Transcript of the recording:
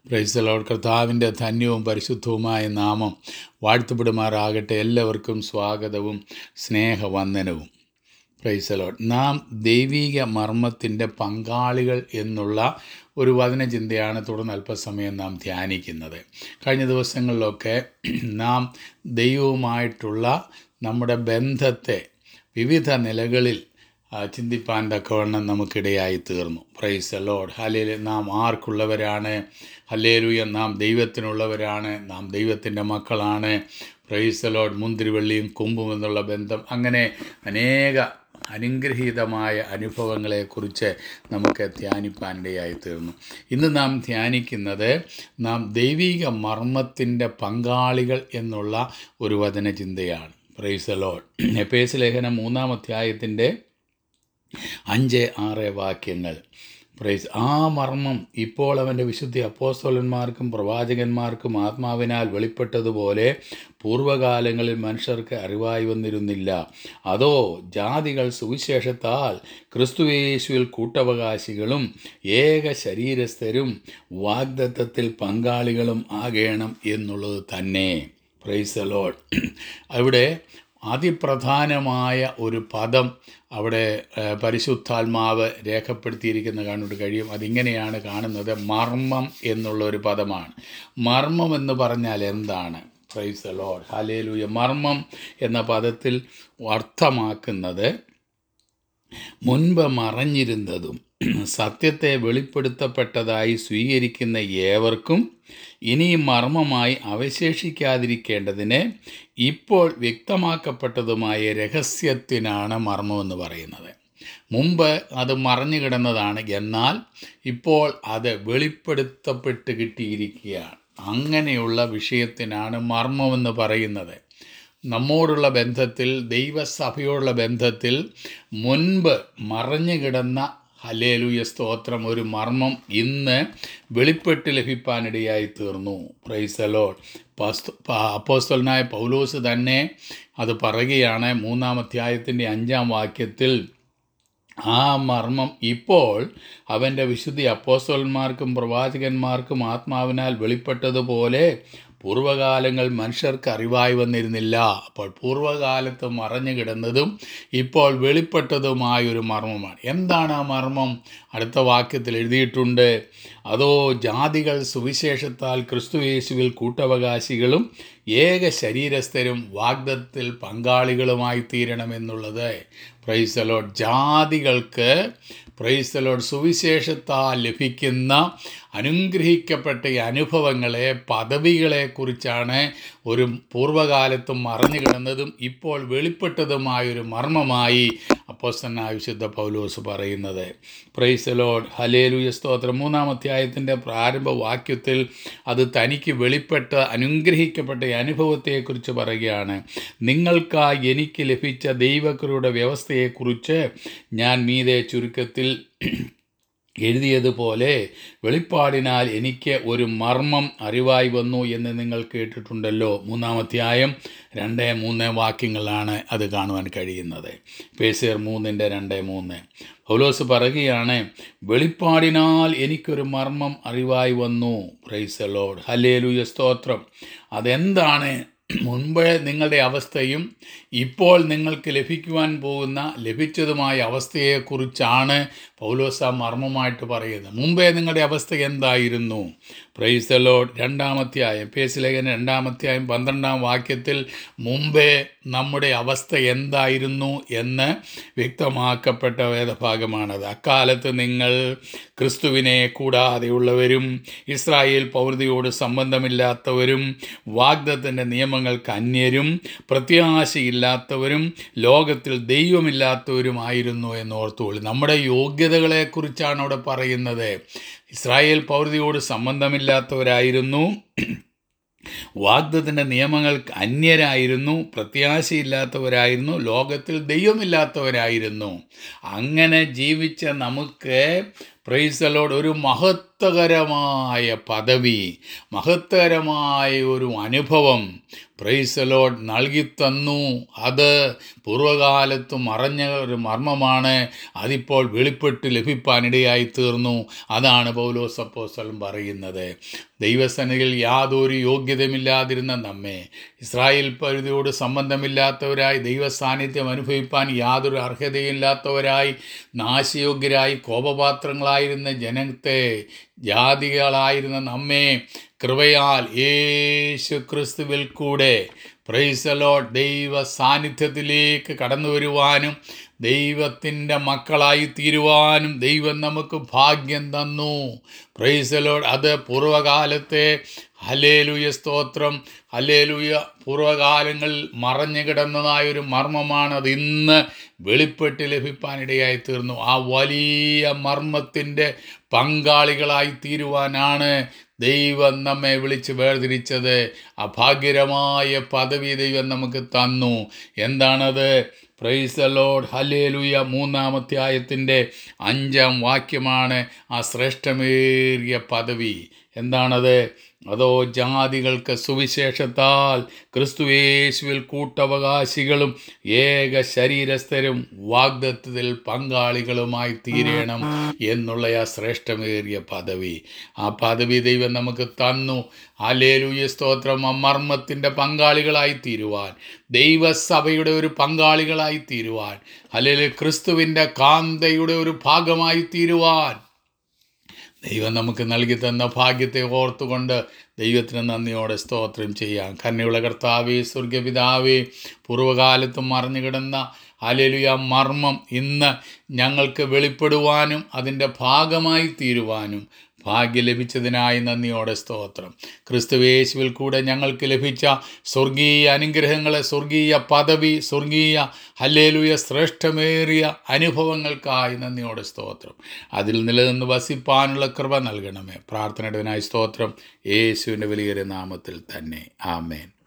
പ്രൈസലോട് കർത്താവിൻ്റെ ധന്യവും പരിശുദ്ധവുമായ നാമം വാഴ്ത്തപ്പെടുമാറാകട്ടെ എല്ലാവർക്കും സ്വാഗതവും സ്നേഹവന്ദനവും പ്രൈസലോട് നാം ദൈവീക മർമ്മത്തിൻ്റെ പങ്കാളികൾ എന്നുള്ള ഒരു വചനചിന്തയാണ് തുടർന്ന് അല്പസമയം നാം ധ്യാനിക്കുന്നത് കഴിഞ്ഞ ദിവസങ്ങളിലൊക്കെ നാം ദൈവവുമായിട്ടുള്ള നമ്മുടെ ബന്ധത്തെ വിവിധ നിലകളിൽ ആ, ചിന്തിപ്പാൻ തക്കവണ്ണം നമുക്കിടയായി തീർന്നു പ്രൈസ് ലോഡ് ഹലേൽ നാം ആർക്കുള്ളവരാണ് ഹല്ലേലൂയ നാം ദൈവത്തിനുള്ളവരാണ് നാം ദൈവത്തിൻ്റെ മക്കളാണ് പ്രൈസ് ലോഡ് മുന്തിരിവള്ളിയും കുമ്പും എന്നുള്ള ബന്ധം അങ്ങനെ അനേക അനുഗ്രഹീതമായ അനുഭവങ്ങളെക്കുറിച്ച് നമുക്ക് ധ്യാനിപ്പാനിടയായി തീർന്നു ഇന്ന് നാം ധ്യാനിക്കുന്നത് നാം ദൈവിക മർമ്മത്തിൻ്റെ പങ്കാളികൾ എന്നുള്ള ഒരു വചനചിന്തയാണ് പ്രൈസ് ലോഡ് എപ്പേസ് ലേഖനം മൂന്നാം അധ്യായത്തിൻ്റെ അഞ്ച് ആറ് വാക്യങ്ങൾ പ്രൈസ് ആ മർമ്മം ഇപ്പോൾ അവൻ്റെ വിശുദ്ധി അപ്പോസ്തലന്മാർക്കും പ്രവാചകന്മാർക്കും ആത്മാവിനാൽ വെളിപ്പെട്ടതുപോലെ പൂർവ്വകാലങ്ങളിൽ മനുഷ്യർക്ക് അറിവായി വന്നിരുന്നില്ല അതോ ജാതികൾ സുവിശേഷത്താൽ ക്രിസ്തുയേശുവിൽ കൂട്ടവകാശികളും ഏക ശരീരസ്ഥരും വാഗ്ദത്തത്തിൽ പങ്കാളികളും ആകേണം എന്നുള്ളത് തന്നെ പ്രൈസ് ലോഡ് അവിടെ അതിപ്രധാനമായ ഒരു പദം അവിടെ ഏഹ്, പരിശുദ്ധാത്മാവ് രേഖപ്പെടുത്തിയിരിക്കുന്ന കാണാൻ കഴിയും അതിങ്ങനെയാണ് കാണുന്നത് മർമ്മം എന്നുള്ള ഒരു പദമാണ് മർമ്മം എന്ന് പറഞ്ഞാൽ എന്താണ് പ്രൈസ് ലോഡ് ഹലേലൂയ മർമ്മം എന്ന പദത്തിൽ അർത്ഥമാക്കുന്നത് മുൻപ് മറഞ്ഞിരുന്നതും സത്യത്തെ വെളിപ്പെടുത്തപ്പെട്ടതായി സ്വീകരിക്കുന്ന ഏവർക്കും ഇനിയും മർമ്മമായി അവശേഷിക്കാതിരിക്കേണ്ടതിന് ഇപ്പോൾ വ്യക്തമാക്കപ്പെട്ടതുമായ രഹസ്യത്തിനാണ് മർമ്മമെന്ന് പറയുന്നത് മുമ്പ് അത് മറഞ്ഞു കിടന്നതാണ് എന്നാൽ ഇപ്പോൾ അത് വെളിപ്പെടുത്തപ്പെട്ട് കിട്ടിയിരിക്കുകയാണ് അങ്ങനെയുള്ള വിഷയത്തിനാണ് മർമ്മമെന്ന് പറയുന്നത് നമ്മോടുള്ള ബന്ധത്തിൽ ദൈവസഭയോടുള്ള ബന്ധത്തിൽ മുൻപ് മറഞ്ഞു കിടന്ന ഹലേലുയ സ്തോത്രം ഒരു മർമ്മം ഇന്ന് വെളിപ്പെട്ട് ലഭിപ്പാനിടയായി തീർന്നു പ്രൈസലോ അപ്പോസ്തലനായ പൗലോസ് തന്നെ അത് പറയുകയാണ് മൂന്നാം അധ്യായത്തിൻ്റെ അഞ്ചാം വാക്യത്തിൽ ആ മർമ്മം ഇപ്പോൾ അവൻ്റെ വിശുദ്ധി അപ്പോസ്തലന്മാർക്കും പ്രവാചകന്മാർക്കും ആത്മാവിനാൽ വെളിപ്പെട്ടതുപോലെ പൂർവ്വകാലങ്ങൾ മനുഷ്യർക്ക് അറിവായി വന്നിരുന്നില്ല അപ്പോൾ പൂർവ്വകാലത്ത് മറഞ്ഞു കിടന്നതും ഇപ്പോൾ വെളിപ്പെട്ടതുമായ ഒരു മർമ്മമാണ് എന്താണ് ആ മർമ്മം അടുത്ത വാക്യത്തിൽ എഴുതിയിട്ടുണ്ട് അതോ ജാതികൾ സുവിശേഷത്താൽ ക്രിസ്തുയേശുവിൽ കൂട്ടവകാശികളും ഏക ശരീരസ്ഥരും വാഗ്ദത്തിൽ പങ്കാളികളുമായി തീരണമെന്നുള്ളത് പ്രൈസലോഡ് ജാതികൾക്ക് പ്രൈസലോഡ് സുവിശേഷത്താൽ ലഭിക്കുന്ന അനുഗ്രഹിക്കപ്പെട്ട ഈ അനുഭവങ്ങളെ പദവികളെക്കുറിച്ചാണ് ഒരു പൂർവ്വകാലത്തും മറഞ്ഞു കിടന്നതും ഇപ്പോൾ വെളിപ്പെട്ടതുമായൊരു മർമ്മമായി അപ്പോസ്തനായ വിശുദ്ധ പൗലോസ് പറയുന്നത് പ്രൈസലോഡ് ഹലേലുയ സ്തോത്രം മൂന്നാം അധ്യായത്തിൻ്റെ പ്രാരംഭ വാക്യത്തിൽ അത് തനിക്ക് വെളിപ്പെട്ട അനുഗ്രഹിക്കപ്പെട്ട ഈ അനുഭവത്തെക്കുറിച്ച് പറയുകയാണ് നിങ്ങൾക്കായി എനിക്ക് ലഭിച്ച ദൈവകൃയുടെ വ്യവസ്ഥയെക്കുറിച്ച് ഞാൻ മീതെ ചുരുക്കത്തിൽ എഴുതിയതുപോലെ വെളിപ്പാടിനാൽ എനിക്ക് ഒരു മർമ്മം അറിവായി വന്നു എന്ന് നിങ്ങൾ കേട്ടിട്ടുണ്ടല്ലോ മൂന്നാം അധ്യായം രണ്ട് മൂന്ന് വാക്യങ്ങളാണ് അത് കാണുവാൻ കഴിയുന്നത് പേസേർ മൂന്നിൻ്റെ രണ്ട് മൂന്ന് പൗലോസ് പറയുകയാണ് വെളിപ്പാടിനാൽ എനിക്കൊരു മർമ്മം അറിവായി വന്നു പ്രൈസ് ലോഡ് ഹലേലുയ സ്തോത്രം അതെന്താണ് മുൻപ് നിങ്ങളുടെ അവസ്ഥയും ഇപ്പോൾ നിങ്ങൾക്ക് ലഭിക്കുവാൻ പോകുന്ന ലഭിച്ചതുമായ അവസ്ഥയെക്കുറിച്ചാണ് പൗലോസ മർമ്മമായിട്ട് പറയുന്നത് മുമ്പേ നിങ്ങളുടെ അവസ്ഥ എന്തായിരുന്നു പ്രൈസ് ലോഡ് രണ്ടാമത്തെയായം പേസ് ലേഖനം രണ്ടാമത്തെയായം പന്ത്രണ്ടാം വാക്യത്തിൽ മുമ്പേ നമ്മുടെ അവസ്ഥ എന്തായിരുന്നു എന്ന് വ്യക്തമാക്കപ്പെട്ട വേദഭാഗമാണത് അക്കാലത്ത് നിങ്ങൾ ക്രിസ്തുവിനെ കൂടാതെയുള്ളവരും ഇസ്രായേൽ പൗരതയോട് സംബന്ധമില്ലാത്തവരും വാഗ്ദത്തിൻ്റെ നിയമങ്ങൾക്ക് അന്യരും പ്രത്യാശയില്ലാത്തവരും ലോകത്തിൽ ദൈവമില്ലാത്തവരുമായിരുന്നു എന്ന് ഓർത്തുകൊള്ളു നമ്മുടെ യോഗ്യതകളെക്കുറിച്ചാണ് അവിടെ പറയുന്നത് ഇസ്രായേൽ പൗരതയോട് സംബന്ധമില്ലാത്തവരായിരുന്നു വാഗ്ദത്തിൻ്റെ നിയമങ്ങൾക്ക് അന്യരായിരുന്നു പ്രത്യാശയില്ലാത്തവരായിരുന്നു ലോകത്തിൽ ദൈവമില്ലാത്തവരായിരുന്നു അങ്ങനെ ജീവിച്ച നമുക്ക് പ്രൈസലോട് ഒരു മഹത്വകരമായ പദവി മഹത്വകരമായ ഒരു അനുഭവം പ്രൈസലോഡ് നൽകിത്തന്നു അത് പൂർവ്വകാലത്ത് മറഞ്ഞ ഒരു മർമ്മമാണ് അതിപ്പോൾ വെളിപ്പെട്ട് ലഭിപ്പാനിടയായി തീർന്നു അതാണ് പൗലോസ് അപ്പോസ്തലൻ പറയുന്നത് ദൈവസനയിൽ യാതൊരു യോഗ്യതയുമില്ലാതിരുന്ന നമ്മെ ഇസ്രായേൽ പരിധിയോട് സംബന്ധമില്ലാത്തവരായി ദൈവ സാന്നിധ്യം അനുഭവിപ്പാൻ യാതൊരു അർഹതയില്ലാത്തവരായി നാശയോഗ്യരായി കോപപാത്രങ്ങളായിരുന്ന ജനത്തെ ജാതികളായിരുന്ന നമ്മെ കൃപയാൽ യേശു ക്രിസ്തുവിൽ കൂടെ പ്രൈസലോ ദൈവ സാന്നിധ്യത്തിലേക്ക് കടന്നു വരുവാനും ദൈവത്തിൻ്റെ മക്കളായി തീരുവാനും ദൈവം നമുക്ക് ഭാഗ്യം തന്നു പ്രൈസലോഡ് അത് പൂർവ്വകാലത്തെ ഹലേലുയ സ്തോത്രം ഹലേലുയ പൂർവ്വകാലങ്ങളിൽ മറഞ്ഞു കിടന്നതായ ഒരു മർമ്മമാണ് അത് ഇന്ന് വെളിപ്പെട്ട് ലഭിപ്പാനിടയായി തീർന്നു ആ വലിയ മർമ്മത്തിൻ്റെ പങ്കാളികളായി തീരുവാനാണ് ദൈവം നമ്മെ വിളിച്ച് വേർതിരിച്ചത് അഭാഗ്യരമായ പദവി ദൈവം നമുക്ക് തന്നു എന്താണത് പ്രൈസ് ലോഡ് ഹലേലുയ മൂന്നാമധ്യായത്തിൻ്റെ അഞ്ചാം വാക്യമാണ് ആ ശ്രേഷ്ഠമേറിയ പദവി എന്താണത് അതോ ജാതികൾക്ക് സുവിശേഷത്താൽ ക്രിസ്തുയേശുവിൽ കൂട്ടവകാശികളും ഏക ശരീരസ്ഥരും വാഗ്ദത്വത്തിൽ പങ്കാളികളുമായി തീരണം എന്നുള്ള ആ ശ്രേഷ്ഠമേറിയ പദവി ആ പദവി ദൈവം നമുക്ക് തന്നു അലേലുയ സ്തോത്രം ആ മർമ്മത്തിൻ്റെ പങ്കാളികളായി തീരുവാൻ ദൈവസഭയുടെ ഒരു പങ്കാളികളായി തീരുവാൻ അല്ലെങ്കിൽ ക്രിസ്തുവിൻ്റെ കാന്തയുടെ ഒരു ഭാഗമായി തീരുവാൻ ദൈവം നമുക്ക് നൽകി തന്ന ഭാഗ്യത്തെ ഓർത്തുകൊണ്ട് ദൈവത്തിന് നന്ദിയോടെ സ്തോത്രം ചെയ്യാം കന്യുള്ള കർത്താവേ സ്വർഗപിതാവേ പൂർവ്വകാലത്തും മറിഞ്ഞു കിടന്ന അലലുയ മർമ്മം ഇന്ന് ഞങ്ങൾക്ക് വെളിപ്പെടുവാനും അതിൻ്റെ ഭാഗമായി തീരുവാനും ഭാഗ്യം ലഭിച്ചതിനായി നന്ദിയോടെ സ്തോത്രം ക്രിസ്തുവേശുവിൽ കൂടെ ഞങ്ങൾക്ക് ലഭിച്ച സ്വർഗീയ അനുഗ്രഹങ്ങളെ സ്വർഗീയ പദവി സ്വർഗീയ ഹല്ലേലുയ ശ്രേഷ്ഠമേറിയ അനുഭവങ്ങൾക്കായി നന്ദിയോടെ സ്തോത്രം അതിൽ നിലനിന്ന് വസിപ്പാനുള്ള കൃപ നൽകണമേ പ്രാർത്ഥനയുടേതിനായി സ്തോത്രം യേശുവിൻ്റെ വലിയൊരു നാമത്തിൽ തന്നെ ആമേൻ